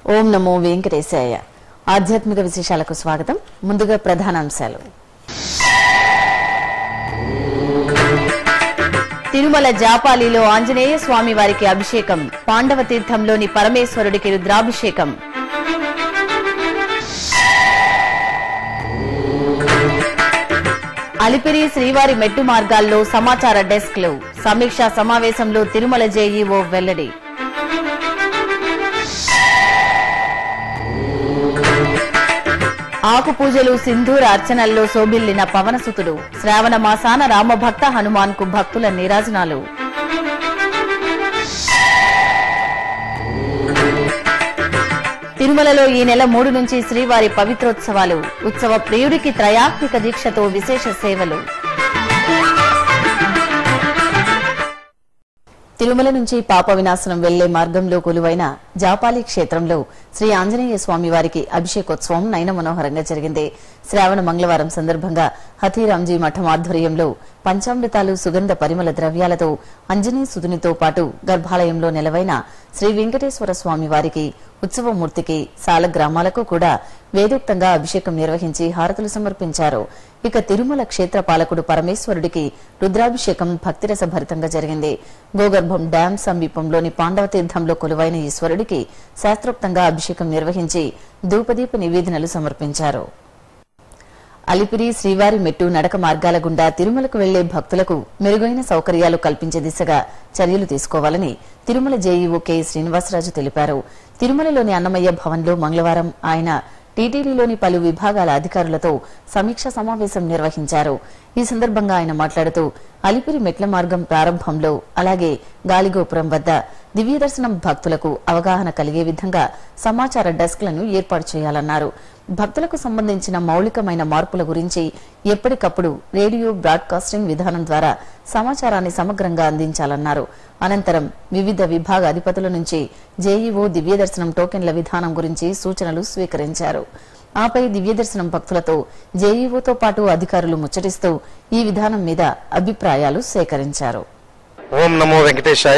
ఓం నమో వెంకటేశాయ ఆధ్యాత్మిక విశేషాలకు స్వాగతం ముందుగా ప్రధానాంశాలు తిరుమల జాపాలిలో ఆంజనేయ స్వామి వారికి అభిషేకం పాండవ తీర్థంలోని పరమేశ్వరుడికి రుద్రాభిషేకం అలిపిరి శ్రీవారి మెట్టు మార్గాల్లో సమాచార డెస్క్లు సమీక్షా సమావేశంలో తిరుమల జేఈఓ వెల్లడి ఆకు పూజలు సింధూర అర్చనల్లో శోభిల్లిన పవనసుతుడు శ్రావణ మాసాన రామభక్త హనుమాన్ కు భక్తుల నీరాజనాలు తిరుమలలో ఈ నెల మూడు నుంచి శ్రీవారి పవిత్రోత్సవాలు ఉత్సవ ప్రియుడికి త్రయాత్మిక దీక్షతో విశేష సేవలు తిరుమల నుంచి పాప వినాశనం వెళ్లే మార్గంలో కొలువైన జాపాలి క్షేత్రంలో శ్రీ ఆంజనేయ స్వామి వారికి అభిషేకోత్సవం నయన మనోహరంగా జరిగింది శ్రావణ మంగళవారం సందర్భంగా హథీరాంజీ మఠం ఆధ్వర్యంలో పంచామృతాలు సుగంధ పరిమళ ద్రవ్యాలతో అంజనీ సుదునితో పాటు గర్భాలయంలో నెలవైన శ్రీ వెంకటేశ్వర స్వామి వారికి ఉత్సవమూర్తికి సాల గ్రామాలకు కూడా వేదోక్తంగా అభిషేకం నిర్వహించి హారతులు సమర్పించారు ఇక తిరుమల క్షేత్ర పాలకుడు పరమేశ్వరుడికి రుద్రాభిషేకం భక్తిరస భరితంగా జరిగింది గోగర్భం డ్యాం సమీపంలోని పాండవ తీర్థంలో కొలువైన ఈశ్వరుడికి శాస్త్రోక్తంగా అభిషేకం నిర్వహించి ధూపదీప నివేదనలు సమర్పించారు అలిపిరి శ్రీవారి మెట్టు నడక మార్గాల గుండా తిరుమలకు వెళ్లే భక్తులకు మెరుగైన సౌకర్యాలు కల్పించే దిశగా చర్యలు తీసుకోవాలని తిరుమల జేఈఓ కె శ్రీనివాసరాజు తెలిపారు తిరుమలలోని అన్నమయ్య భవన్లో మంగళవారం ఆయన టీటీడీలోని పలు విభాగాల అధికారులతో సమీక్ష సమావేశం నిర్వహించారు ఈ సందర్భంగా ఆయన మాట్లాడుతూ అలిపిరి మెట్ల మార్గం ప్రారంభంలో అలాగే గాలిగోపురం వద్ద దివ్య దర్శనం భక్తులకు అవగాహన కలిగే విధంగా సమాచార డెస్క్లను ఏర్పాటు చేయాలన్నారు భక్తులకు సంబంధించిన మౌలికమైన మార్పుల గురించి ఎప్పటికప్పుడు రేడియో బ్రాడ్కాస్టింగ్ విధానం ద్వారా సమాచారాన్ని సమగ్రంగా అందించాలన్నారు అనంతరం వివిధ విభాగ అధిపతుల నుంచి జేఈఓ దివ్యదర్శనం టోకెన్ల విధానం గురించి సూచనలు స్వీకరించారు ఆపై దివ్యదర్శనం భక్తులతో జేఈఓతో పాటు అధికారులు ముచ్చటిస్తూ ఈ విధానం మీద అభిప్రాయాలు సేకరించారు ఓం నమో వెంకటేశాయ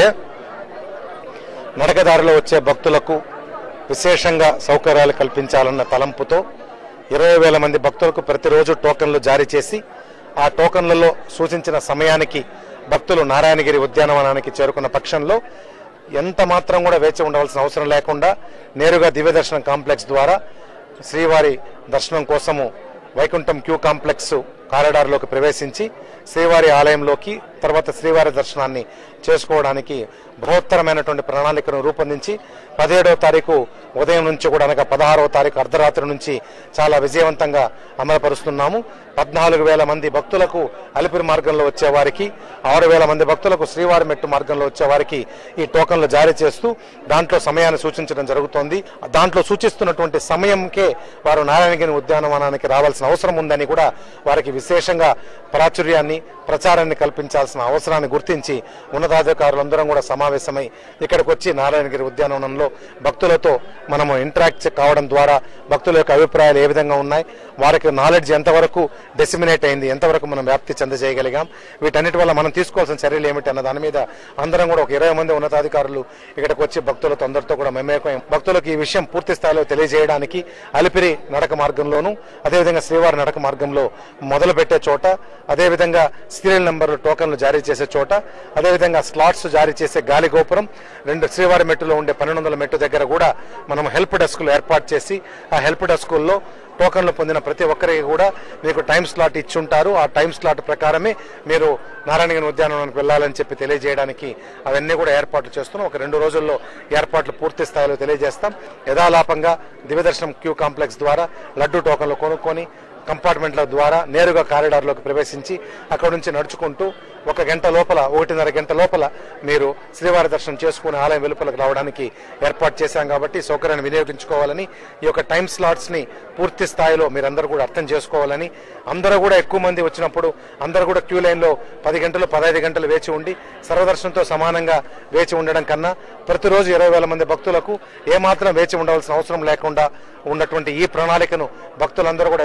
నడకదారిలో వచ్చే భక్తులకు విశేషంగా సౌకర్యాలు కల్పించాలన్న తలంపుతో ఇరవై వేల మంది భక్తులకు ప్రతిరోజు టోకన్లు జారీ చేసి ఆ టోకన్లలో సూచించిన సమయానికి భక్తులు నారాయణగిరి ఉద్యానవనానికి చేరుకున్న పక్షంలో ఎంత మాత్రం కూడా వేచి ఉండవలసిన అవసరం లేకుండా నేరుగా దివ్య దర్శనం కాంప్లెక్స్ ద్వారా శ్రీవారి దర్శనం కోసము వైకుంఠం క్యూ కాంప్లెక్స్ కారిడార్లోకి ప్రవేశించి శ్రీవారి ఆలయంలోకి తర్వాత శ్రీవారి దర్శనాన్ని చేసుకోవడానికి బృహత్తరమైనటువంటి ప్రణాళికను రూపొందించి పదిహేడవ తారీఖు ఉదయం నుంచి కూడా అనగా పదహారవ తారీఖు అర్ధరాత్రి నుంచి చాలా విజయవంతంగా అమలుపరుస్తున్నాము పద్నాలుగు వేల మంది భక్తులకు అలిపిరి మార్గంలో వచ్చే వారికి ఆరు వేల మంది భక్తులకు శ్రీవారి మెట్టు మార్గంలో వచ్చే వారికి ఈ టోకన్లు జారీ చేస్తూ దాంట్లో సమయాన్ని సూచించడం జరుగుతోంది దాంట్లో సూచిస్తున్నటువంటి సమయంకే వారు నారాయణగిరి ఉద్యానవనానికి రావాల్సిన అవసరం ఉందని కూడా వారికి విశేషంగా ప్రాచుర్యాన్ని ప్రచారాన్ని కల్పించాల్సిన అవసరాన్ని గుర్తించి ఉన్నతాధికారులందరం కూడా సమావేశమై ఇక్కడికి వచ్చి నారాయణగిరి ఉద్యానవనంలో భక్తులతో మనము ఇంటరాక్ట్ కావడం ద్వారా భక్తుల యొక్క అభిప్రాయాలు ఏ విధంగా ఉన్నాయి వారికి నాలెడ్జ్ ఎంతవరకు డెసిమినేట్ అయింది ఎంతవరకు మనం వ్యాప్తి చెందజేయగలిగాం వీటన్నిటి వల్ల మనం తీసుకోవాల్సిన చర్యలు ఏమిటి అన్న దాని మీద అందరం కూడా ఒక ఇరవై మంది ఉన్నతాధికారులు ఇక్కడికి వచ్చి భక్తులతో అందరితో కూడా మమేకం భక్తులకు ఈ విషయం పూర్తి స్థాయిలో తెలియజేయడానికి అలిపిరి నడక మార్గంలోను అదేవిధంగా శ్రీవారి నడక మార్గంలో మొదలు పెట్టే చోట అదేవిధంగా సీరియల్ నెంబర్లు టోకన్లు జారీ చేసే చోట అదేవిధంగా స్లాట్స్ జారీ చేసే గాలి గోపురం రెండు శ్రీవారి మెట్టులో ఉండే పన్నెండు వందల మెట్టు దగ్గర కూడా మనం హెల్ప్ డెస్క్లు ఏర్పాటు చేసి ఆ హెల్ప్ డెస్కుల్లో టోకన్లు పొందిన ప్రతి ఒక్కరికి కూడా మీకు టైం స్లాట్ ఇచ్చి ఉంటారు ఆ టైం స్లాట్ ప్రకారమే మీరు నారాయణగిరి ఉద్యానవనానికి వెళ్ళాలని చెప్పి తెలియజేయడానికి అవన్నీ కూడా ఏర్పాట్లు చేస్తున్నాం ఒక రెండు రోజుల్లో ఏర్పాట్లు పూర్తి స్థాయిలో తెలియజేస్తాం యథాలాపంగా దివ్యదర్శనం క్యూ కాంప్లెక్స్ ద్వారా లడ్డు టోకన్లు కొనుక్కొని కంపార్ట్మెంట్ల ద్వారా నేరుగా కారిడార్లోకి ప్రవేశించి అక్కడ నుంచి నడుచుకుంటూ ఒక గంట లోపల ఒకటిన్నర గంట లోపల మీరు శ్రీవారి దర్శనం చేసుకుని ఆలయం వెలుపలకు రావడానికి ఏర్పాటు చేశాం కాబట్టి ఈ సౌకర్యాన్ని వినియోగించుకోవాలని ఈ యొక్క టైం స్లాట్స్ ని పూర్తి స్థాయిలో మీరందరూ కూడా అర్థం చేసుకోవాలని అందరూ కూడా ఎక్కువ మంది వచ్చినప్పుడు అందరూ కూడా క్యూ లైన్ లో పది గంటలు పదహైదు గంటలు వేచి ఉండి సర్వదర్శనంతో సమానంగా వేచి ఉండడం కన్నా ప్రతిరోజు ఇరవై వేల మంది భక్తులకు ఏమాత్రం వేచి ఉండవలసిన అవసరం లేకుండా ఉన్నటువంటి ఈ ప్రణాళికను భక్తులందరూ కూడా ఎంతో స్వాగతం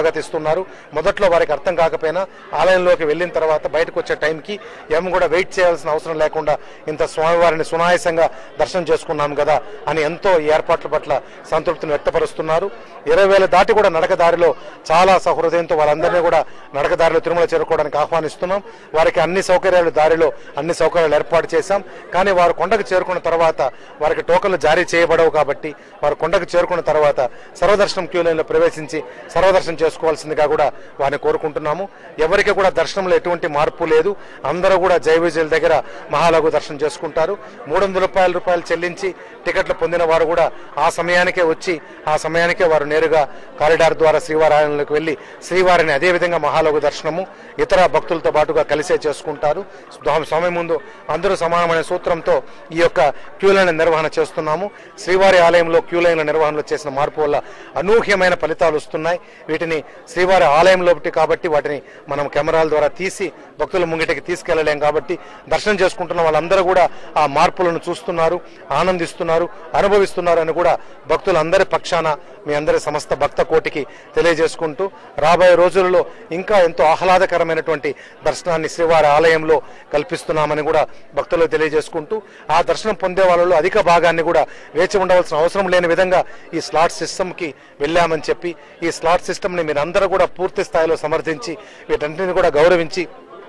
స్వాగతిస్తున్నారు మొదట్లో వారికి అర్థం కాకపోయినా ఆలయంలోకి వెళ్ళిన తర్వాత బయటకు వచ్చే టైంకి ఏం కూడా వెయిట్ చేయాల్సిన అవసరం లేకుండా ఇంత స్వామివారిని సునాయాసంగా దర్శనం చేసుకున్నాం కదా అని ఎంతో ఈ ఏర్పాట్ల పట్ల సంతృప్తిని వ్యక్తపరుస్తున్నారు ఇరవై వేల దాటి కూడా నడక దారిలో చాలా సహృదయంతో వాళ్ళందరినీ కూడా నడక దారిలో తిరుమల చేరుకోవడానికి ఆహ్వానిస్తున్నాం వారికి అన్ని సౌకర్యాలు దారిలో అన్ని సౌకర్యాలు ఏర్పాటు చేశాం కానీ వారు కొండకు చేరుకున్న తర్వాత వారికి టోకన్లు జారీ చేయబడవు కాబట్టి వారు కొండకు చేరుకున్న తర్వాత సర్వదర్శనం క్యూ లైన్లో ప్రవేశించి సర్వదర్శనం చేసుకోవాల్సిందిగా కూడా వారిని కోరుకుంటున్నాము ఎవరికి కూడా దర్శనంలో ఎటువంటి మార్పు లేదు అందరూ కూడా జయ విజయుల దగ్గర మహాలఘు దర్శనం చేసుకుంటారు మూడు వందల రూపాయల రూపాయలు చెల్లించి టికెట్లు పొందిన వారు కూడా ఆ సమయానికే వచ్చి ఆ సమయానికే వారు నేరుగా కారిడార్ ద్వారా శ్రీవారి ఆలయంలోకి వెళ్లి శ్రీవారిని అదేవిధంగా మహాలఘు దర్శనము ఇతర భక్తులతో పాటుగా కలిసే చేసుకుంటారు స్వామి స్వామి ముందు అందరూ సమానమైన సూత్రంతో ఈ యొక్క క్యూ లైన్ నిర్వహణ చేస్తున్నాము శ్రీవారి ఆలయంలో క్యూ లైన్ల నిర్వహణలో చేసిన మార్పు వల్ల అనూహ్యమైన ఫలితాలు వస్తున్నాయి వీటిని శ్రీవారి ఆలయంలో కాబట్టి వాటిని మనం కెమెరాల ద్వారా తీసి భక్తుల ముంగిటికి తీసుకెళ్లలేం కాబట్టి దర్శనం చేసుకుంటున్న వాళ్ళందరూ కూడా ఆ మార్పులను చూస్తున్నారు ఆనందిస్తున్నారు అనుభవిస్తున్నారు అని కూడా భక్తులందరి పక్షాన మీ అందరి సమస్త భక్త కోటికి తెలియజేసుకుంటూ రాబోయే రోజులలో ఇంకా ఎంతో ఆహ్లాదకరమైనటువంటి దర్శనాన్ని శ్రీవారి ఆలయంలో కల్పిస్తున్నామని కూడా భక్తులకు తెలియజేసుకుంటూ ఆ దర్శనం పొందే వాళ్ళలో అధిక భాగాన్ని కూడా వేచి ఉండవలసిన అవసరం లేని విధంగా ఈ స్లాట్ సిస్టమ్ కి వెళ్ళామని చెప్పి ఈ స్లాట్ సిస్టమ్ ని మీరందరూ కూడా పూర్తి స్థాయిలో సమర్థించి వీటన్నిటిని కూడా గౌరవించి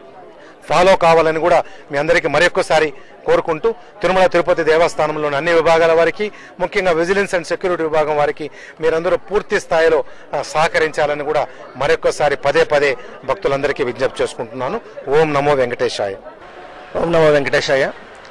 ఫాలో కావాలని కూడా మీ అందరికీ మరొక్కసారి కోరుకుంటూ తిరుమల తిరుపతి దేవస్థానంలోని అన్ని విభాగాల వారికి ముఖ్యంగా విజిలెన్స్ అండ్ సెక్యూరిటీ విభాగం వారికి మీరందరూ పూర్తి స్థాయిలో ఆ, సహకరించాలని కూడా మరొక్కసారి పదే పదే భక్తులందరికీ విజ్ఞప్తి చేసుకుంటున్నాను ఓం నమో వెంకటేశాయ ఓం నమో వెంకటేశాయ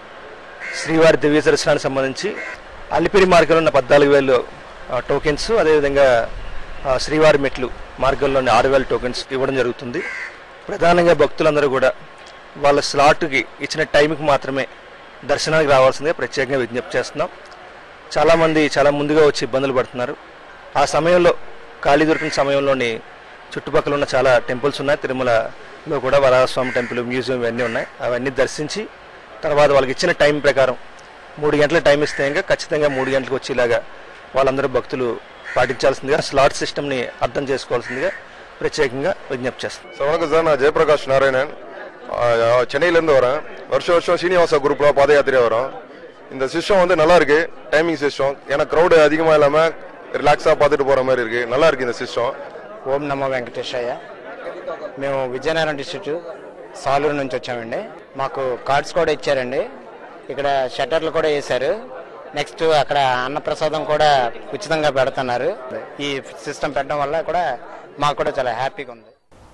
శ్రీవారి దివ్య దర్శనానికి సంబంధించి అలిపిరి మార్గంలో ఉన్న పద్నాలుగు వేలు ఆ, టోకెన్స్ అదేవిధంగా ఆ, శ్రీవారి మెట్లు మార్గంలోని ఆరు వేల టోకెన్స్ ఇవ్వడం జరుగుతుంది ప్రధానంగా భక్తులందరూ కూడా వాళ్ళ స్లాట్కి ఇచ్చిన టైంకి మాత్రమే దర్శనానికి రావాల్సిందే ప్రత్యేకంగా విజ్ఞప్తి చేస్తున్నాం చాలామంది చాలా ముందుగా వచ్చి ఇబ్బందులు పడుతున్నారు ఆ సమయంలో ఖాళీ దొరికిన సమయంలోని చుట్టుపక్కల ఉన్న చాలా టెంపుల్స్ ఉన్నాయి తిరుమలలో కూడా వరాహస్వామి టెంపుల్ మ్యూజియం ఇవన్నీ ఉన్నాయి అవన్నీ దర్శించి తర్వాత వాళ్ళకి ఇచ్చిన టైం ప్రకారం మూడు గంటల టైం ఇస్తే ఇంకా ఖచ్చితంగా మూడు గంటలకు వచ్చేలాగా వాళ్ళందరూ భక్తులు పాటించాల్సిందిగా స్లాట్ సిస్టమ్ని అర్థం చేసుకోవాల్సిందిగా ప్రత్యేకంగా విజ్ఞప్తి చేస్తాం சார் வணக்கம் சார் நான் ஜெயபிரகாஷ் நாராயணன் ஆ, சென்னையிலேருந்து வரேன் வருஷம் வருஷம் சீனிவாசா குரூப்பில் பாத யாத்திரையாக வரோம் இந்த சிஸ்டம் வந்து நல்லா இருக்கு டைமிங் சிஸ்டம் ஏன்னா க்ரௌடு அதிகமாக இல்லாமல் ரிலாக்ஸாக பார்த்துட்டு போகிற மாதிரி இருக்கு நல்லா இருக்கு இந்த சிஸ்டம் ఓం నమో వెంకటేశయ్య మేము విజయనగరం డిస్ట్రిక్ట్ సాలూరు నుంచి వచ్చామండి మాకు కార్డ్స్ కూడా ఇచ్చారండి ఇక్కడ షట్టర్లు కూడా వేశారు నెక్స్ట్ అక్కడ అన్నప్రసాదం కూడా ఉచితంగా పెడుతున్నారు ఈ సిస్టమ్ పెట్టడం వల్ల కూడా మాకు కూడా చాలా హ్యాపీగా ఉంది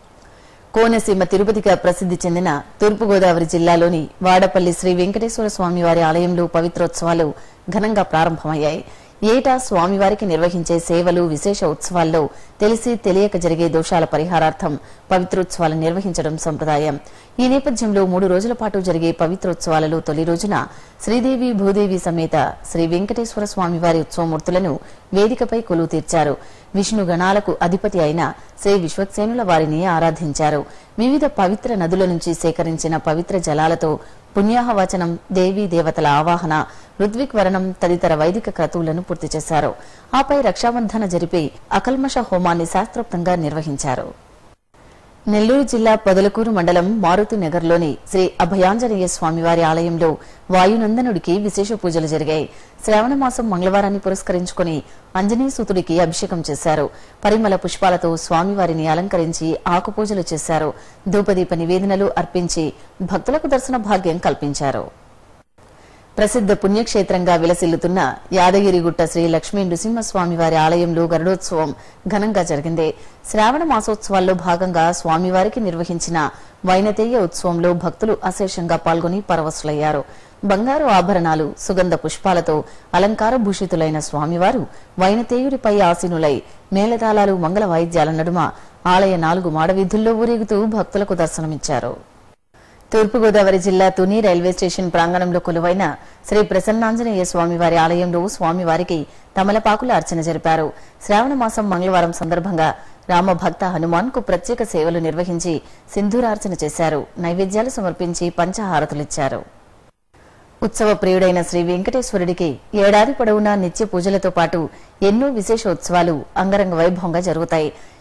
కోనసీమ తిరుపతిగా ప్రసిద్ది చెందిన తూర్పుగోదావరి జిల్లాలోని వాడపల్లి శ్రీ వెంకటేశ్వర స్వామివారి ఆలయంలో పవిత్రోత్సవాలు ఘనంగా ప్రారంభమయ్యాయి ఏటా స్వామివారికి నిర్వహించే సేవలు విశేష ఉత్సవాల్లో తెలిసి తెలియక జరిగే దోషాల పరిహారార్థం పవిత్రోత్సవాలు నిర్వహించడం సంప్రదాయం ఈ నేపథ్యంలో మూడు రోజుల పాటు జరిగే పవిత్రోత్సవాలలో తొలి రోజున శ్రీదేవి భూదేవి సమేత శ్రీ వెంకటేశ్వర స్వామివారి ఉత్సవమూర్తులను వేదికపై కొలువు తీర్చారు విష్ణు గణాలకు అధిపతి అయిన శ్రీ విశ్వక్సేనుల వారిని ఆరాధించారు వివిధ పవిత్ర నదుల నుంచి సేకరించిన పవిత్ర జలాలతో పుణ్యాహవచనం దేవీ దేవతల ఆవాహన ఋత్విక్వరణం తదితర వైదిక క్రతువులను పూర్తి చేశారు ఆపై రక్షాబంధన జరిపి అకల్మష హోమాన్ని శాస్త్రోక్తంగా నిర్వహించారు నెల్లూరు జిల్లా పొదలకూరు మండలం మారుతి నగర్లోని శ్రీ అభయాంజనేయ స్వామివారి ఆలయంలో వాయునందనుడికి విశేష పూజలు జరిగాయి శ్రావణ మాసం మంగళవారాన్ని పురస్కరించుకుని అంజనీసుతుడికి అభిషేకం చేశారు పరిమళ పుష్పాలతో స్వామివారిని అలంకరించి ఆకుపూజలు చేశారు ధూపదీప నివేదనలు అర్పించి భక్తులకు దర్శన భాగ్యం కల్పించారు ప్రసిద్ధ పుణ్యక్షేత్రంగా విలసిల్లుతున్న యాదగిరిగుట్ట శ్రీ లక్ష్మీ నృసింహస్వామివారి ఆలయంలో గరుడోత్సవం ఘనంగా జరిగింది శ్రావణ మాసోత్సవాల్లో భాగంగా స్వామివారికి నిర్వహించిన వైనతేయ ఉత్సవంలో భక్తులు అశేషంగా పాల్గొని పరవశులయ్యారు బంగారు ఆభరణాలు సుగంధ పుష్పాలతో అలంకార భూషితులైన స్వామివారు వైనతేయుడిపై ఆసీనులై మేళతాళాలు మంగళ వాయిద్యాల నడుమ ఆలయ నాలుగు మాడవీధుల్లో ఊరేగుతూ భక్తులకు దర్శనమిచ్చారు తూర్పుగోదావరి జిల్లా తుని రైల్వే స్టేషన్ ప్రాంగణంలో కొలువైన శ్రీ ప్రసన్నాంజనేయ స్వామివారి ఆలయంలో స్వామివారికి తమలపాకుల అర్చన జరిపారు శ్రావణ మాసం మంగళవారం సందర్భంగా రామభక్త హనుమాన్ కు ప్రత్యేక సేవలు నిర్వహించి సింధూరార్చన చేశారు నైవేద్యాలు సమర్పించి పంచహారతులిచ్చారు ఉత్సవ ప్రియుడైన శ్రీ వెంకటేశ్వరుడికి ఏడాది పొడవునా నిత్య పూజలతో పాటు ఎన్నో విశేష ఉత్సవాలు అంగరంగ వైభవంగా జరుగుతాయి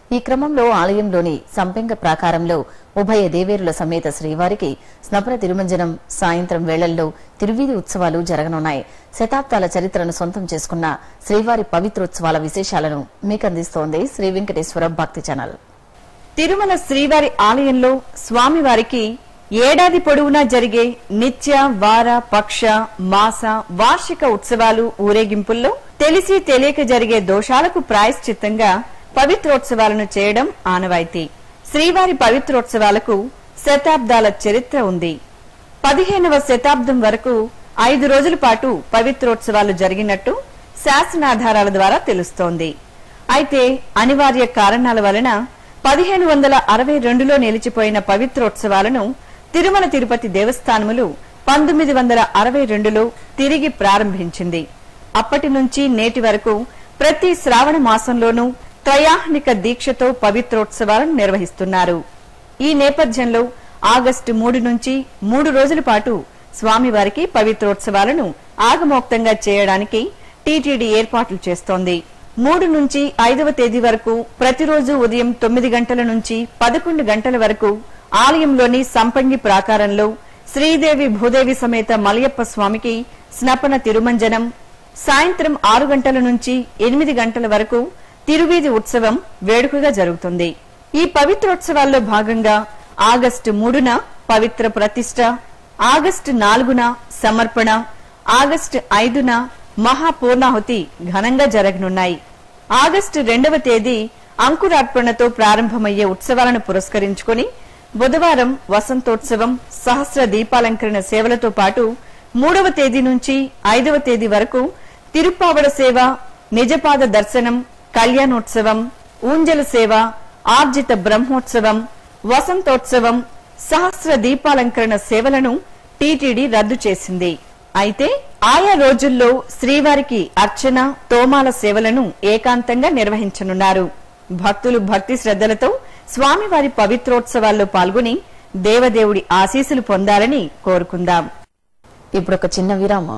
ఈ క్రమంలో ఆలయంలోని సంపెంగ ప్రాకారంలో ఉభయ దేవేరుల సమేత శ్రీవారికి స్నపన తిరుమంజనం సాయంత్రం వేళల్లో తిరువీధి ఉత్సవాలు జరగనున్నాయి శతాబ్దాల చరిత్రను సొంతం చేసుకున్న శ్రీవారి పవిత్రోత్సవాల విశేషాలను మీకు అందిస్తోంది శ్రీ వెంకటేశ్వర భక్తి ఛానల్ తిరుమల శ్రీవారి ఆలయంలో స్వామివారికి ఏడాది పొడవునా జరిగే నిత్య వార పక్ష మాస వార్షిక ఉత్సవాలు ఊరేగింపుల్లో తెలిసి తెలియక జరిగే దోషాలకు ప్రాయశ్చిత్తంగా పవిత్రోత్సవాలను చేయడం ఆనవాయితీ శ్రీవారి పవిత్రోత్సవాలకు శతాబ్దాల చరిత్ర ఉంది పదిహేనవ శతాబ్దం వరకు ఐదు రోజుల పాటు పవిత్రోత్సవాలు జరిగినట్టు శాసనాధారాల ద్వారా తెలుస్తోంది అయితే అనివార్య కారణాల వలన పదిహేను వందల అరవై రెండులో నిలిచిపోయిన పవిత్రోత్సవాలను తిరుమల తిరుపతి దేవస్థానములు పంతొమ్మిది వందల అరవై రెండులో తిరిగి ప్రారంభించింది అప్పటి నుంచి నేటి వరకు ప్రతి శ్రావణ మాసంలోనూ త్రయాహ్నిక దీక్షతో పవిత్రోత్సవాలను నిర్వహిస్తున్నారు ఈ నేపథ్యంలో ఆగస్టు మూడు నుంచి మూడు రోజుల పాటు స్వామివారికి పవిత్రోత్సవాలను ఆగమోక్తంగా చేయడానికి టీటీడీ ఏర్పాట్లు చేస్తోంది మూడు నుంచి ఐదవ తేదీ వరకు ప్రతిరోజు ఉదయం తొమ్మిది గంటల నుంచి పదకొండు గంటల వరకు ఆలయంలోని సంపంగి ప్రాకారంలో శ్రీదేవి భూదేవి సమేత మలయప్ప స్వామికి స్నపన తిరుమంజనం సాయంత్రం ఆరు గంటల నుంచి ఎనిమిది గంటల వరకు తిరువీధి ఉత్సవం వేడుకగా జరుగుతుంది ఈ పవిత్రోత్సవాల్లో భాగంగా ఆగస్టు మూడున పవిత్ర ప్రతిష్ట ఆగస్టు నాలుగున సమర్పణ ఆగస్టు ఐదున మహాపూర్ణాహుతి ఘనంగా జరగనున్నాయి ఆగస్టు రెండవ తేదీ అంకురార్పణతో ప్రారంభమయ్యే ఉత్సవాలను పురస్కరించుకుని బుధవారం వసంతోత్సవం సహస్ర దీపాలంకరణ సేవలతో పాటు మూడవ తేదీ నుంచి ఐదవ తేదీ వరకు తిరుప్పావడ సేవ నిజపాద దర్శనం కళ్యాణోత్సవం ఊంజల సేవ ఆర్జిత బ్రహ్మోత్సవం వసంతోత్సవం సహస్ర దీపాలంకరణ సేవలను టీటీడీ రద్దు చేసింది అయితే ఆయా రోజుల్లో శ్రీవారికి అర్చన తోమాల సేవలను ఏకాంతంగా నిర్వహించనున్నారు భక్తులు భక్తి శ్రద్దలతో స్వామివారి పవిత్రోత్సవాల్లో పాల్గొని దేవదేవుడి ఆశీస్సులు పొందాలని కోరుకుందాం ఇప్పుడు ఒక చిన్న విరామం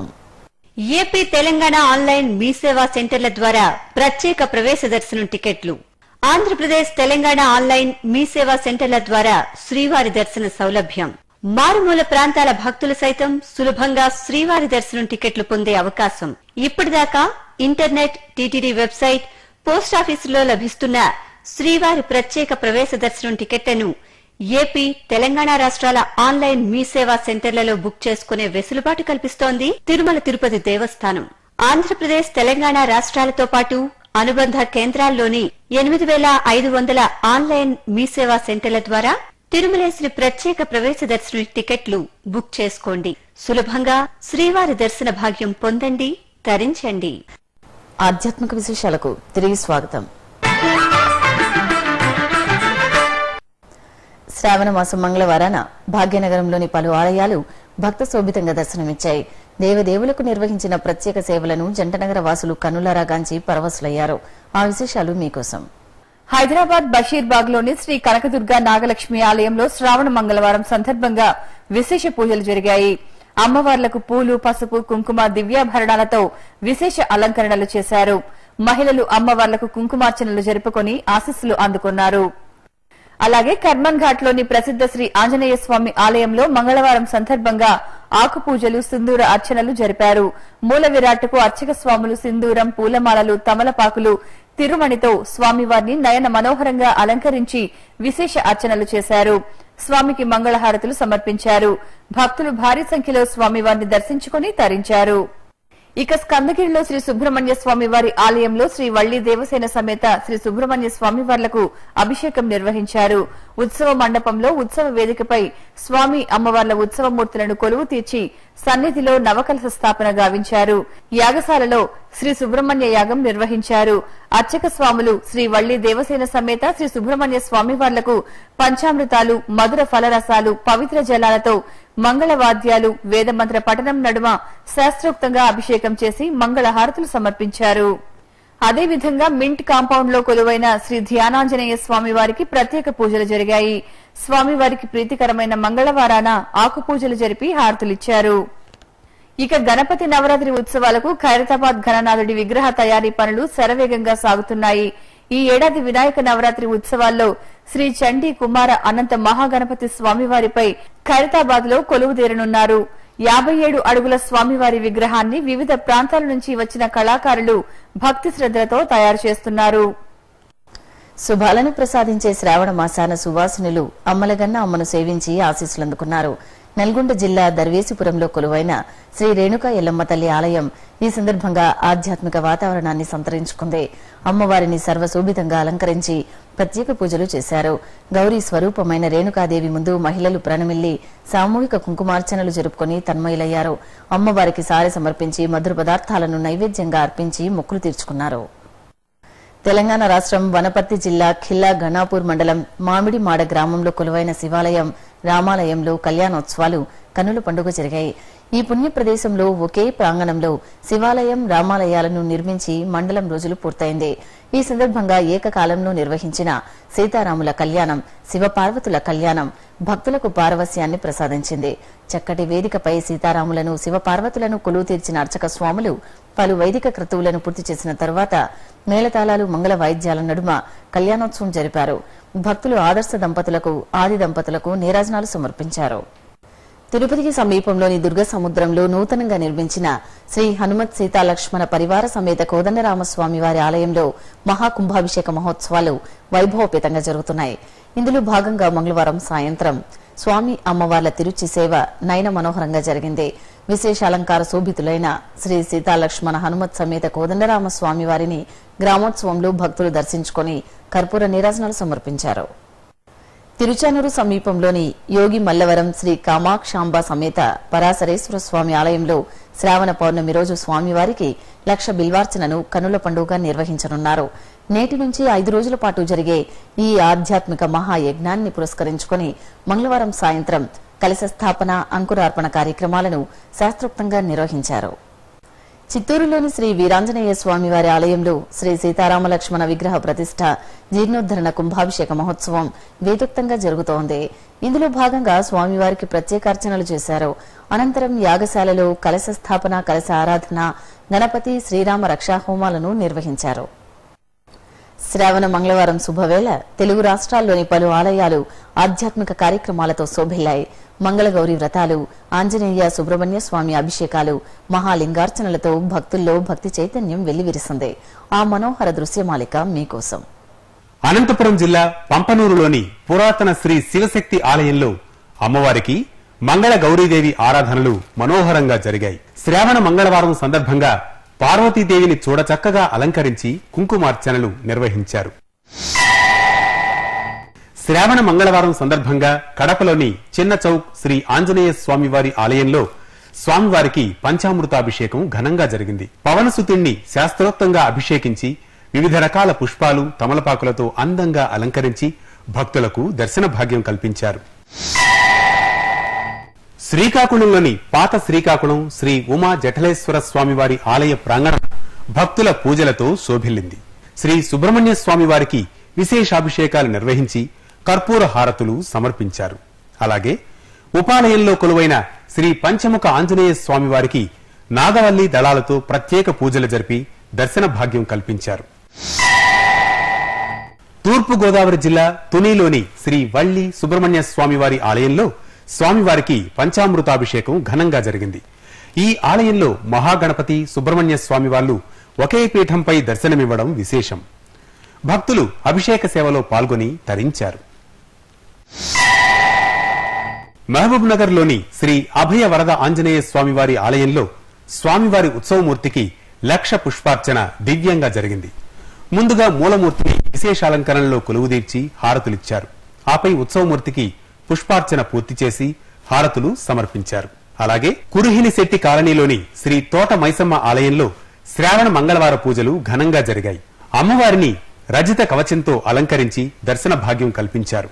ఏపీ తెలంగాణ ఆన్లైన్ మీ సేవా సెంటర్ల ద్వారా ప్రత్యేక ప్రవేశ దర్శనం టికెట్లు ఆంధ్రప్రదేశ్ తెలంగాణ ఆన్లైన్ మీ సేవా సెంటర్ల ద్వారా శ్రీవారి దర్శన సౌలభ్యం మారుమూల ప్రాంతాల భక్తులు సైతం సులభంగా శ్రీవారి దర్శనం టికెట్లు పొందే అవకాశం ఇప్పటిదాకా ఇంటర్నెట్ టీటీడీ వెబ్సైట్ పోస్టాఫీసులో లభిస్తున్న శ్రీవారి ప్రత్యేక ప్రవేశ దర్శనం టికెట్లను ఏపీ తెలంగాణ రాష్ట్రాల ఆన్లైన్ మీ సేవా సెంటర్లలో బుక్ చేసుకునే వెసులుబాటు కల్పిస్తోంది తిరుమల తిరుపతి దేవస్థానం ఆంధ్రప్రదేశ్ తెలంగాణ రాష్ట్రాలతో పాటు అనుబంధ కేంద్రాల్లోని ఎనిమిది వేల ఐదు వందల ఆన్లైన్ మీ సేవా సెంటర్ల ద్వారా తిరుమలేశ్వరి ప్రత్యేక ప్రవేశ దర్శన టికెట్లు బుక్ చేసుకోండి సులభంగా శ్రీవారి దర్శన భాగ్యం పొందండి తరించండి ఆధ్యాత్మిక విశేషాలకు తిరిగి స్వాగతం శ్రావణ మాసం మంగళవారాన భాగ్యనగరంలోని పలు ఆలయాలు భక్త శోభితంగా దర్శనమిచ్చాయి దేవదేవులకు నిర్వహించిన ప్రత్యేక సేవలను జంటనగర వాసులు కన్నులారా గాంచి పరవశులయ్యారు ఆ విశేషాలు మీకోసం హైదరాబాద్ బషీర్బాగ్ లోని శ్రీ కనకదుర్గ నాగలక్ష్మి ఆలయంలో శ్రావణ మంగళవారం సందర్భంగా విశేష పూజలు జరిగాయి అమ్మవార్లకు పూలు పసుపు కుంకుమ దివ్యాభరణాలతో విశేష అలంకరణలు చేశారు మహిళలు అమ్మవార్లకు కుంకుమార్చనలు జరుపుకొని ఆశీస్సులు అందుకున్నారు అలాగే కర్మన్ ఘాట్ లోని ప్రసిద్ధ శ్రీ ఆంజనేయ స్వామి ఆలయంలో మంగళవారం సందర్భంగా ఆకు పూజలు సింధూర అర్చనలు జరిపారు మూల విరాట్కు అర్చక స్వాములు సింధూరం పూలమాలలు తమలపాకులు తిరుమణితో స్వామివారిని నయన మనోహరంగా అలంకరించి విశేష అర్చనలు చేశారు స్వామికి మంగళహారతులు సమర్పించారు భక్తులు భారీ సంఖ్యలో స్వామివారిని దర్శించుకుని తరించారు ఇక స్కందగిరిలో శ్రీ సుబ్రహ్మణ్య స్వామి వారి ఆలయంలో శ్రీ వల్లి దేవసేన సమేత శ్రీ సుబ్రహ్మణ్య స్వామి వార్లకు అభిషేకం నిర్వహించారు ఉత్సవ మండపంలో ఉత్సవ వేదికపై స్వామి అమ్మవార్ల ఉత్సవమూర్తులను కొలువు తీర్చి సన్నిధిలో నవకలశ స్థాపన గావించారు యాగశాలలో శ్రీ సుబ్రహ్మణ్య యాగం నిర్వహించారు అర్చక స్వాములు శ్రీ వల్లి దేవసేన సమేత శ్రీ సుబ్రహ్మణ్య స్వామి వార్లకు పంచామృతాలు మధుర ఫలరసాలు పవిత్ర జలాలతో మంగళవాద్యాలు వేదమంత్ర పఠనం నడుమ శాస్త్రోక్తంగా అభిషేకం చేసి మంగళహారతులు సమర్పించారు అదేవిధంగా మింట్ కాంపౌండ్ లో కొలువైన శ్రీ ధ్యానాంజనేయ స్వామి వారికి ప్రత్యేక పూజలు జరిగాయి స్వామివారికి ప్రీతికరమైన మంగళవారాన ఆకు పూజలు జరిపి హారతులిచ్చారు ఇక గణపతి నవరాత్రి ఉత్సవాలకు ఖైరతాబాద్ ఘననాథుడి విగ్రహ తయారీ పనులు శరవేగంగా సాగుతున్నాయి ఈ ఏడాది వినాయక నవరాత్రి ఉత్సవాల్లో శ్రీ చండీ కుమార అనంత మహాగణపతి స్వామివారిపై ఖైరతాబాద్ లో కొలువుదీరనున్నారు యాభై ఏడు అడుగుల స్వామివారి విగ్రహాన్ని వివిధ ప్రాంతాల నుంచి వచ్చిన కళాకారులు భక్తి శ్రద్దలతో తయారు చేస్తున్నారు శుభాలను ప్రసాదించే శ్రావణ మాసాన సువాసినులు అమ్మలగన్న అమ్మను సేవించి ఆశీస్సులందుకున్నారు నల్గొండ జిల్లా దర్వేసిపురంలో కొలువైన శ్రీ రేణుకా ఎల్లమ్మ తల్లి ఆలయం ఈ సందర్భంగా ఆధ్యాత్మిక వాతావరణాన్ని సంతరించుకుంది అమ్మవారిని సర్వశోభితంగా అలంకరించి ప్రత్యేక పూజలు చేశారు గౌరీ స్వరూపమైన రేణుకాదేవి ముందు మహిళలు ప్రణమిల్లి సామూహిక కుంకుమార్చనలు జరుపుకుని తన్మయులయ్యారు అమ్మవారికి సారె సమర్పించి మధుర పదార్థాలను నైవేద్యంగా అర్పించి మొక్కులు తీర్చుకున్నారు తెలంగాణ రాష్ట్రం వనపర్తి జిల్లా ఖిల్లా గణాపూర్ మండలం మామిడిమాడ గ్రామంలో కొలువైన శివాలయం రామాలయంలో కళ్యాణోత్సవాలు కన్నుల పండుగ జరిగాయి ఈ పుణ్య ప్రదేశంలో ఒకే ప్రాంగణంలో శివాలయం రామాలయాలను నిర్మించి మండలం రోజులు పూర్తయింది ఈ సందర్భంగా ఏకకాలంలో నిర్వహించిన సీతారాముల కళ్యాణం శివపార్వతుల కళ్యాణం భక్తులకు పారవస్యాన్ని ప్రసాదించింది చక్కటి వేదికపై సీతారాములను శివపార్వతులను కొలువు తీర్చిన అర్చక స్వాములు పలు వైదిక క్రతువులను పూర్తి చేసిన తరువాత మేళతాళాలు మంగళ వాయిద్యాల నడుమ కళ్యాణోత్సవం జరిపారు భక్తులు ఆదర్శ దంపతులకు ఆది దంపతులకు నీరాజనాలు సమర్పించారు తిరుపతికి సమీపంలోని దుర్గ సముద్రంలో నూతనంగా నిర్మించిన శ్రీ హనుమత్ సీతాలక్ష్మణ పరివార సమేత కోదండరామస్వామి వారి ఆలయంలో మహాకుంభాభిషేక మహోత్సవాలు వైభవపేతంగా జరుగుతున్నాయి ఇందులో భాగంగా మంగళవారం సాయంత్రం స్వామి అమ్మవార్ల తిరుచి సేవ నయన మనోహరంగా జరిగింది విశేష అలంకార శోభితులైన శ్రీ సీతాలక్ష్మణ హనుమత్ సమేత కోదండరామ స్వామి వారిని గ్రామోత్సవంలో భక్తులు దర్శించుకుని కర్పూర నీరాజనాలు సమర్పించారు తిరుచానూరు సమీపంలోని యోగి మల్లవరం శ్రీ కామాక్షాంబ సమేత పరాశరేశ్వర స్వామి ఆలయంలో శ్రావణ పౌర్ణమి రోజు స్వామివారికి లక్ష బిల్వార్చనను కనుల పండుగగా నిర్వహించనున్నారు నేటి నుంచి ఐదు రోజుల పాటు జరిగే ఈ ఆధ్యాత్మిక మహాయజ్ఞాన్ని పురస్కరించుకుని మంగళవారం సాయంత్రం కలశ స్థాపన అంకురార్పణ కార్యక్రమాలను శాస్త్రోక్తంగా నిర్వహించారు చిత్తూరులోని శ్రీ వీరాంజనేయ స్వామి వారి ఆలయంలో శ్రీ సీతారామ లక్ష్మణ విగ్రహ ప్రతిష్ట జీర్ణోద్ధరణ కుంభాభిషేక మహోత్సవం వేదోక్తంగా జరుగుతోంది ఇందులో భాగంగా స్వామివారికి ప్రత్యేకార్చనలు చేశారు అనంతరం యాగశాలలో కలశ స్థాపన కలశ ఆరాధన గణపతి శ్రీరామ రక్షా హోమాలను నిర్వహించారు శ్రావణ మంగళవారం శుభవేళ తెలుగు రాష్ట్రాల్లోని పలు ఆలయాలు ఆధ్యాత్మిక కార్యక్రమాలతో శోభిల్లాయి మంగళగౌరి వ్రతాలు ఆంజనేయ సుబ్రహ్మణ్య స్వామి అభిషేకాలు మహాలింగార్చనలతో భక్తుల్లో భక్తి చైతన్యం వెల్లివిరిసింది ఆ మనోహర దృశ్యమాలిక మీకోసం అనంతపురం జిల్లా పంపనూరులోని పురాతన శ్రీ శివశక్తి ఆలయంలో అమ్మవారికి మంగళ గౌరీదేవి ఆరాధనలు మనోహరంగా జరిగాయి శ్రావణ మంగళవారం సందర్భంగా పార్వతీదేవిని చూడచక్కగా అలంకరించి కుంకుమార్చనలు నిర్వహించారు శ్రావణ మంగళవారం సందర్భంగా కడపలోని చిన్న చౌక్ శ్రీ ఆంజనేయ స్వామివారి ఆలయంలో స్వామివారికి పంచామృతాభిషేకం ఘనంగా జరిగింది పవనసుతుణ్ణి శాస్త్రోక్తంగా అభిషేకించి వివిధ రకాల పుష్పాలు తమలపాకులతో అందంగా అలంకరించి భక్తులకు దర్శన భాగ్యం కల్పించారు శ్రీకాకుళంలోని పాత శ్రీకాకుళం శ్రీ ఉమా జఠలేశ్వర స్వామివారి ఆలయ ప్రాంగణం భక్తుల పూజలతో శోభిల్లింది శ్రీ సుబ్రహ్మణ్య స్వామివారికి విశేషాభిషేకాలు నిర్వహించి కర్పూర హారతులు సమర్పించారు అలాగే ఉపాలయంలో కొలువైన శ్రీ పంచముఖ ఆంజనేయ స్వామివారికి నాగవల్లి దళాలతో ప్రత్యేక పూజలు జరిపి దర్శన భాగ్యం కల్పించారు తూర్పు గోదావరి జిల్లా తునిలోని శ్రీ వల్లి సుబ్రహ్మణ్య స్వామివారి ఆలయంలో స్వామివారికి పంచామృతాభిషేకం ఘనంగా జరిగింది ఈ ఆలయంలో మహాగణపతి సుబ్రహ్మణ్య స్వామి వాళ్లు ఒకే పీఠంపై దర్శనమివ్వడం విశేషం భక్తులు అభిషేక సేవలో పాల్గొని తరించారు మహబూబ్ నగర్ లోని శ్రీ అభయ వరద ఆంజనేయ స్వామివారి ఆలయంలో స్వామివారి ఉత్సవమూర్తికి లక్ష పుష్పార్చన దివ్యంగా జరిగింది ముందుగా మూలమూర్తిని విశేషాలంకరణలో కొలువుదీర్చి హారతులిచ్చారు ఆపై ఉత్సవమూర్తికి పుష్పార్చన పూర్తి చేసి హారతులు సమర్పించారు అలాగే కురుహిని శెట్టి కాలనీలోని శ్రీ తోట మైసమ్మ ఆలయంలో శ్రావణ మంగళవార పూజలు ఘనంగా జరిగాయి అమ్మవారిని రజిత కవచంతో అలంకరించి దర్శన భాగ్యం కల్పించారు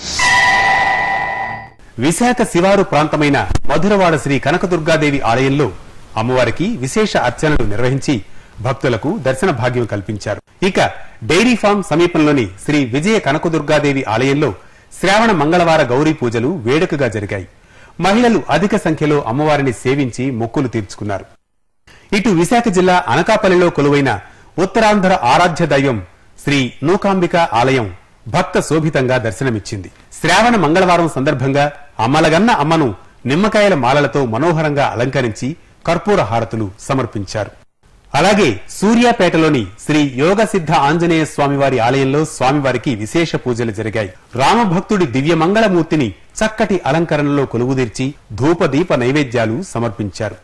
విశాఖ శివారు ప్రాంతమైన మధురవాడ శ్రీ కనకదుర్గాదేవి ఆలయంలో అమ్మవారికి విశేష అర్చనలు నిర్వహించి భక్తులకు దర్శన భాగ్యం కల్పించారు ఇక డైరీ ఫామ్ సమీపంలోని శ్రీ విజయ కనకదుర్గాదేవి ఆలయంలో శ్రావణ మంగళవార గౌరీ పూజలు వేడుకగా జరిగాయి మహిళలు అధిక సంఖ్యలో అమ్మవారిని సేవించి మొక్కులు తీర్చుకున్నారు ఇటు విశాఖ జిల్లా అనకాపల్లిలో కొలువైన ఉత్తరాంధ్ర ఆరాధ్య దైవం శ్రీ నూకాంబిక ఆలయం భక్త శోభితంగా దర్శనమిచ్చింది శ్రావణ మంగళవారం సందర్భంగా అమ్మలగన్న అమ్మను నిమ్మకాయల మాలలతో మనోహరంగా అలంకరించి కర్పూర హారతులు సమర్పించారు అలాగే సూర్యాపేటలోని శ్రీ యోగ సిద్ధ ఆంజనేయ స్వామివారి ఆలయంలో స్వామివారికి విశేష పూజలు జరిగాయి రామభక్తుడి దివ్యమంగళమూర్తిని చక్కటి అలంకరణలో కొలువుదీర్చి ధూపదీప నైవేద్యాలు సమర్పించారు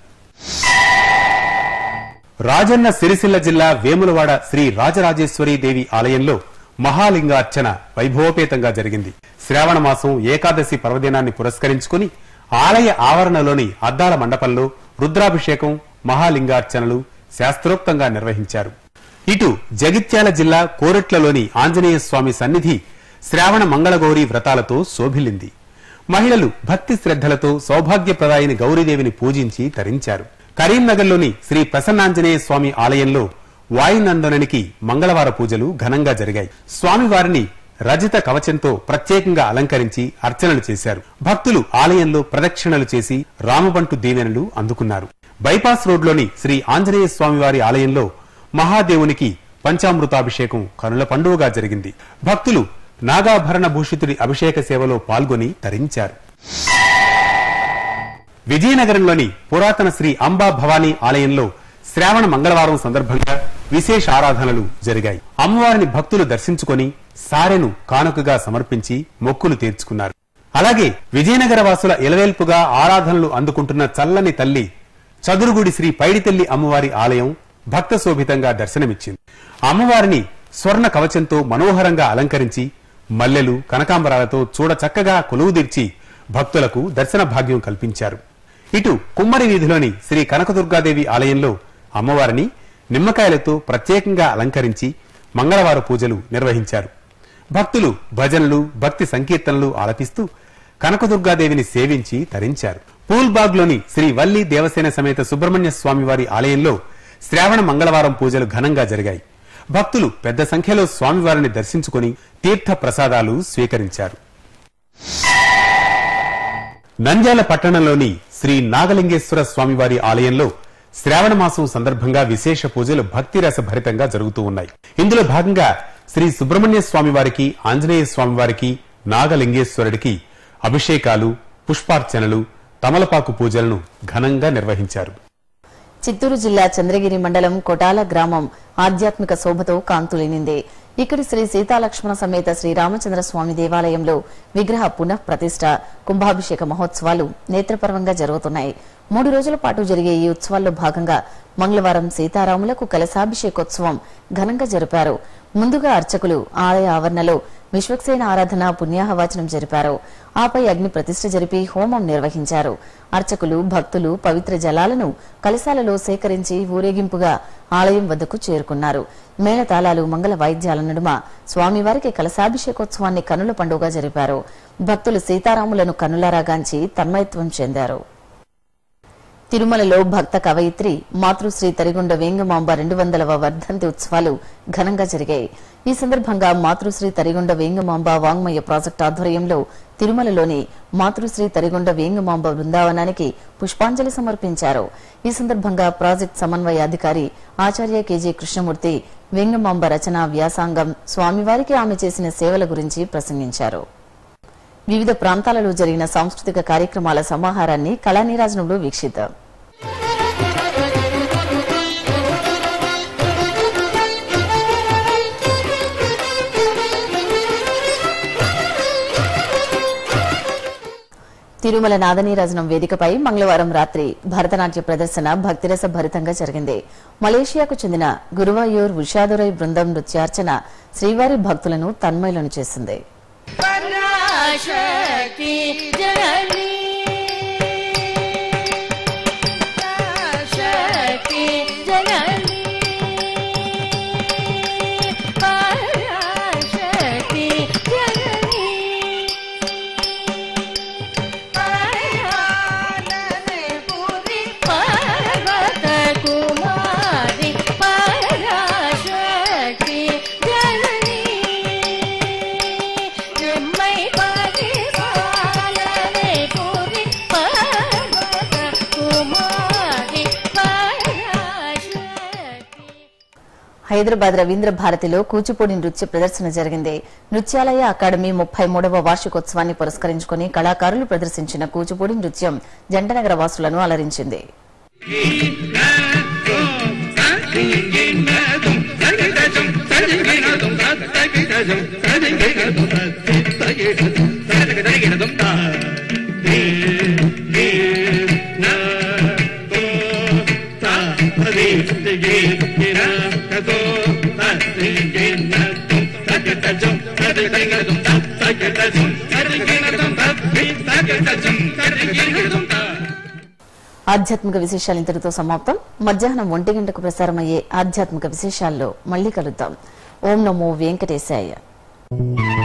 రాజన్న సిరిసిల్ల జిల్లా వేములవాడ శ్రీ రాజరాజేశ్వరీ దేవి ఆలయంలో మహాలింగార్చన వైభవపేతంగా జరిగింది శ్రావణ మాసం ఏకాదశి పర్వదినాన్ని పురస్కరించుకుని ఆలయ ఆవరణలోని అద్దాల మండపంలో రుద్రాభిషేకం మహాలింగార్చనలు శాస్త్రోక్తంగా నిర్వహించారు ఇటు జగిత్యాల జిల్లా కోరెట్లలోని ఆంజనేయ స్వామి సన్నిధి శ్రావణ మంగళగౌరి వ్రతాలతో శోభిల్లింది మహిళలు భక్తి శ్రద్ధలతో సౌభాగ్యప్రదాయిని గౌరీదేవిని పూజించి తరించారు కరీంనగర్లోని శ్రీ ప్రసన్నాంజనేయ స్వామి ఆలయంలో వాయునందనునికి మంగళవార పూజలు ఘనంగా జరిగాయి స్వామివారిని రజిత కవచంతో ప్రత్యేకంగా అలంకరించి అర్చనలు చేశారు భక్తులు ఆలయంలో ప్రదక్షిణలు చేసి రామబంటు దీవెనలు అందుకున్నారు బైపాస్ రోడ్లోని శ్రీ ఆంజనేయ స్వామివారి ఆలయంలో మహాదేవునికి పంచామృతాభిషేకం కనుల పండువగా జరిగింది భక్తులు నాగాభరణ భూషితుడి అభిషేక సేవలో పాల్గొని తరించారు విజయనగరంలోని పురాతన శ్రీ అంబా భవానీ ఆలయంలో శ్రావణ మంగళవారం సందర్భంగా విశేష ఆరాధనలు జరిగాయి అమ్మవారిని భక్తులు దర్శించుకొని సారెను కానుకగా సమర్పించి మొక్కులు తీర్చుకున్నారు అలాగే విజయనగర వాసుల ఇలవేల్పుగా ఆరాధనలు అందుకుంటున్న చల్లని తల్లి చదురుగుడి శ్రీ పైడితల్లి అమ్మవారి ఆలయం భక్త శోభితంగా దర్శనమిచ్చింది అమ్మవారిని స్వర్ణ కవచంతో మనోహరంగా అలంకరించి మల్లెలు కనకాంబరాలతో చూడ చక్కగా కొలువుదీర్చి భక్తులకు దర్శన భాగ్యం కల్పించారు ఇటు కుమ్మరి వీధిలోని శ్రీ కనకదుర్గాదేవి ఆలయంలో అమ్మవారిని నిమ్మకాయలతో ప్రత్యేకంగా అలంకరించి మంగళవార పూజలు నిర్వహించారు భక్తులు భజనలు భక్తి సంకీర్తనలు ఆలపిస్తూ కనకదుర్గాదేవిని సేవించి తరించారు పూల్బాగ్లోని శ్రీ వల్లి దేవసేన సమేత సుబ్రహ్మణ్య స్వామివారి ఆలయంలో శ్రావణ మంగళవారం పూజలు ఘనంగా జరిగాయి భక్తులు పెద్ద సంఖ్యలో స్వామివారిని దర్శించుకుని తీర్థ ప్రసాదాలు స్వీకరించారు నంద్యాల పట్టణంలోని శ్రీ నాగలింగేశ్వర స్వామివారి ఆలయంలో శ్రావణ మాసం సందర్భంగా విశేష పూజలు భక్తి రస భరితంగా జరుగుతూ ఉన్నాయి ఇందులో భాగంగా శ్రీ సుబ్రహ్మణ్య స్వామివారికి ఆంజనేయ స్వామివారికి నాగలింగేశ్వరుడికి అభిషేకాలు పుష్పార్చనలు తమలపాకు పూజలను ఘనంగా నిర్వహించారు చిత్తూరు జిల్లా చంద్రగిరి మండలం కొటాల గ్రామం ఆధ్యాత్మిక శోభతో కాంతులేనింది ఇక్కడి శ్రీ సీతాలక్ష్మణ సమేత శ్రీ రామచంద్ర స్వామి దేవాలయంలో విగ్రహ పునః ప్రతిష్ట కుంభాభిషేక మహోత్సవాలు నేత్రపర్వంగా జరుగుతున్నాయి మూడు రోజుల పాటు జరిగే ఈ ఉత్సవాల్లో భాగంగా మంగళవారం సీతారాములకు కలశాభిషేకోత్సవం ఘనంగా జరిపారు ముందుగా అర్చకులు ఆలయ ఆవరణలో విశ్వక్సేన ఆరాధన పుణ్యాహవాచనం జరిపారు ఆపై అగ్ని ప్రతిష్ఠ జరిపి హోమం నిర్వహించారు అర్చకులు భక్తులు పవిత్ర జలాలను కలశాలలో సేకరించి ఊరేగింపుగా ఆలయం వద్దకు చేరుకున్నారు మేళతాళాలు మంగళ వాయిద్యాల నడుమ స్వామివారికి కలశాభిషేకోత్సవాన్ని కనుల పండుగ జరిపారు భక్తులు సీతారాములను కనులారాగాంచి తన్మయత్వం చెందారు తిరుమలలో భక్త కవయిత్రి మాతృశ్రీ తరిగొండ వేంగమాంబ రెండు వందలవ వర్ధంతి ఉత్సవాలు ఘనంగా జరిగాయి ఈ సందర్భంగా మాతృశ్రీ తరిగొండ వేంగమాంబ వాంగ్మయ ప్రాజెక్టు ఆధ్వర్యంలో తిరుమలలోని మాతృశ్రీ తరిగొండ వేంగమాంబ బృందావనానికి పుష్పాంజలి సమర్పించారు ఈ సందర్భంగా ప్రాజెక్ట్ సమన్వయ అధికారి ఆచార్య కేజీ కృష్ణమూర్తి వేంగమాంబ రచన వ్యాసాంగం స్వామివారికి ఆమె చేసిన సేవల గురించి ప్రసంగించారు వివిధ ప్రాంతాలలో జరిగిన సాంస్కృతిక కార్యక్రమాల సమాహారాన్ని కళానీరాజనంలో వీక్షిద్దాం తిరుమల నాదనీరాజనం వేదికపై మంగళవారం రాత్రి భరతనాట్య ప్రదర్శన భక్తిరస భరితంగా జరిగింది మలేషియాకు చెందిన గురువాయూర్ ఉషాదురై బృందం నృత్యార్చన శ్రీవారి భక్తులను తన్మయులను చేసింది పరాశక్తి జననీ పరాశక్తి జననీ పరాశక్తి జననీ పరాననే పురి పర్వత కుమారి పరాశక్తి జననీ నిమ్మై పది పాలనే పురి హైదరాబాద్ రవీంద్ర భారతిలో కూచిపూడి నృత్య ప్రదర్శన జరిగింది నృత్యాలయ అకాడమీ ముప్పై మూడవ వార్షికోత్సవాన్ని పురస్కరించుకుని కళాకారులు ప్రదర్శించిన కూచిపూడి నృత్యం జంటనగర వాసులను అలరించింది ఆధ్యాత్మిక విశేషాలు ఇంతటితో సమాప్తం మధ్యాహ్నం ఒంటి గంటకు ప్రసారమయ్యే ఆధ్యాత్మిక విశేషాల్లో మళ్ళీ కలుద్దాం ఓం నమో వెంకటేశాయ